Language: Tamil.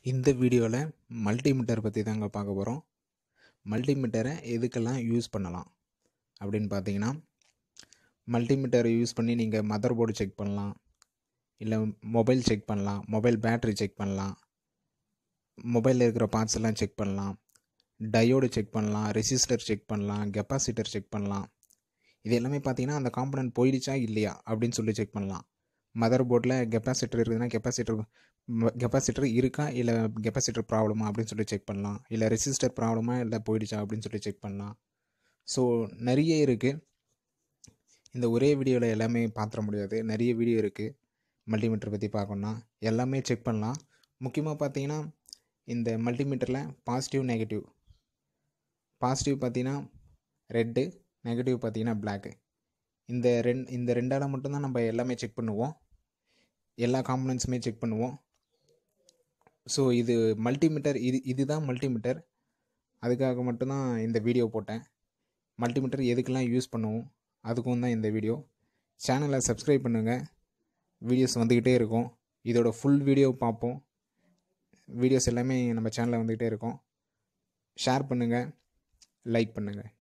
இந்த வீடியோவில் மல்டிமீட்டர் பற்றி தாங்க பார்க்க போகிறோம் மல்டிமீட்டரை எதுக்கெல்லாம் யூஸ் பண்ணலாம் அப்படின்னு பார்த்தீங்கன்னா மல்டிமீட்டரை யூஸ் பண்ணி நீங்கள் மதர் போர்டு செக் பண்ணலாம் இல்லை மொபைல் செக் பண்ணலாம் மொபைல் பேட்ரி செக் பண்ணலாம் மொபைலில் இருக்கிற பார்ட்ஸ் எல்லாம் செக் பண்ணலாம் டயோடு செக் பண்ணலாம் ரெசிஸ்டர் செக் பண்ணலாம் கெப்பாசிட்டர் செக் பண்ணலாம் இது எல்லாமே பார்த்தீங்கன்னா அந்த காம்பனன்ட் போயிடுச்சா இல்லையா அப்படின்னு சொல்லி செக் பண்ணலாம் மதர் போர்டில் கெப்பாசிட்டர் இருக்குதுன்னா கெப்பாசிட்டர் கெப்பாசிட்டர் இருக்கா இல்லை கெப்பாசிட்டர் ப்ராப்ளமா அப்படின்னு சொல்லி செக் பண்ணலாம் இல்லை ரெசிஸ்டர் ப்ராப்ளமா இல்லை போயிடுச்சா அப்படின்னு சொல்லி செக் பண்ணலாம் ஸோ நிறைய இருக்குது இந்த ஒரே வீடியோவில் எல்லாமே பார்த்துட முடியாது நிறைய வீடியோ இருக்குது மல்டிமீட்டர் பற்றி பார்க்கணுன்னா எல்லாமே செக் பண்ணலாம் முக்கியமாக பார்த்தீங்கன்னா இந்த மல்டிமீட்டரில் பாசிட்டிவ் நெகட்டிவ் பாசிட்டிவ் பார்த்தீங்கன்னா ரெட்டு நெகட்டிவ் பார்த்தீங்கன்னா பிளாக்கு இந்த ரெண் இந்த ரெண்டால் மட்டும்தான் நம்ம எல்லாமே செக் பண்ணுவோம் எல்லா காம்பனன்ட்ஸுமே செக் பண்ணுவோம் ஸோ இது மல்டிமீட்டர் இது இதுதான் மல்டிமீட்டர் அதுக்காக மட்டும்தான் இந்த வீடியோ போட்டேன் மல்டிமீட்டர் எதுக்கெல்லாம் யூஸ் பண்ணுவோம் அதுக்கும் தான் இந்த வீடியோ சேனலை சப்ஸ்கிரைப் பண்ணுங்கள் வீடியோஸ் வந்துக்கிட்டே இருக்கும் இதோட ஃபுல் வீடியோ பார்ப்போம் வீடியோஸ் எல்லாமே நம்ம சேனலில் வந்துக்கிட்டே இருக்கும் ஷேர் பண்ணுங்கள் லைக் பண்ணுங்கள்